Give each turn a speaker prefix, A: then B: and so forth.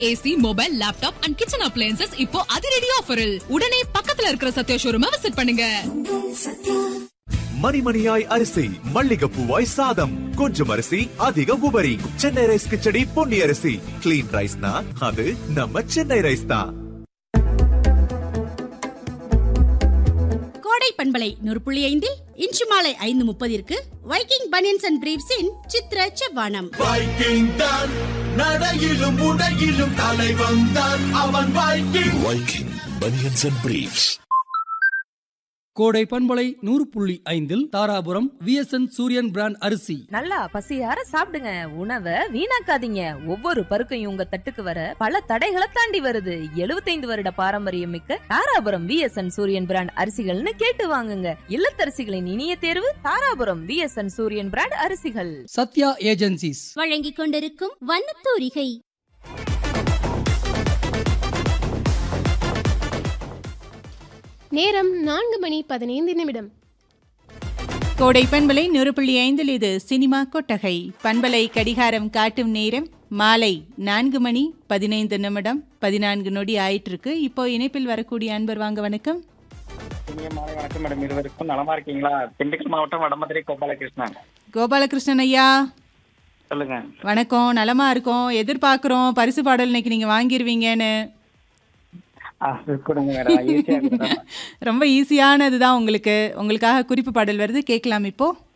A: AC mobile laptop and kitchen appliances இப்போ அதிரடி ஆஃபரில் உடனே பக்கத்துல இருக்கிற சத்யா ஷோரூமை விசிட் பண்ணுங்க
B: மணிமணியாய் அரிசி மல்லிகைப்பூவாய் சாதம் கொஞ்சம் அரிசி அதிக உபரி சென்னை ரைஸ் கிச்சடி பொன்னி அரிசி கிளீன் ரைஸ்னா அது நம்ம சென்னை ரைஸ் தான்
C: கோடை பண்பலை நூறு புள்ளி ஐந்தில் இன்று மாலை ஐந்து முப்பதிற்கு வைக்கிங் பனியன்ஸ் அண்ட் பிரீவ்ஸின் சித்ர செவ்வானம்
D: வைக்கிங் தான் நடையிலும் உடையிலும் தலைவன் தான் அவன் Viking
E: Viking Bunions and Briefs.
F: கோடை பண்பலை நூறு புள்ளி ஐந்தில் தாராபுரம் விஎஸ்என் சூரியன் பிராண்ட் அரிசி
G: நல்லா பசியார சாப்பிடுங்க உணவை வீணாக்காதீங்க ஒவ்வொரு பருக்கையும் உங்க தட்டுக்கு வர பல தடைகளை தாண்டி வருது 75 வருட பாரம்பரியம் மிக்க தாராபுரம் விஎஸ்என் சூரியன் பிராண்ட் அரிசிகள்னு கேட்டு வாங்குங்க இல்லத்தரசிகளின் இனிய தேர்வு தாராபுரம் விஎஸ்என் சூரியன் பிராண்ட் அரிசிகள்
F: சத்யா ஏஜென்சிஸ்
H: வழங்கிக் கொண்டிருக்கும் வண்ணத்தூரிகை
I: நேரம் நான்கு மணி பதினைந்து நிமிடம்
J: கோடை பண்பலை நூறு புள்ளி ஐந்தில் இது சினிமா கொட்டகை பண்பலை கடிகாரம் காட்டும் நேரம் மாலை நான்கு மணி பதினைந்து நிமிடம் பதினான்கு நொடி ஆயிட்டு இருக்கு இப்போ இணைப்பில் வரக்கூடிய அன்பர் வாங்க வணக்கம்
K: இனிய மாலை வணக்கம் மேடம் இருவருக்கும் நலமா இருக்கீங்களா திண்டுக்கல் மாவட்டம் வடமதுரை கோபாலகிருஷ்ணன்
J: கோபாலகிருஷ்ணன் ஐயா
K: சொல்லுங்க
J: வணக்கம் நலமா இருக்கோம் எதிர்பார்க்குறோம் பரிசு பாடல் இன்னைக்கு நீங்க வாங்கிருவீங்கன்னு
K: ஆ, கொடுங்க மேடம் ஈஸியா கொடுங்க
J: ரொம்ப ஈஸியானது தான் உங்களுக்கு உங்களுக்காக குறிப்பு பாடல் வருது கேட்கலாம் இப்போ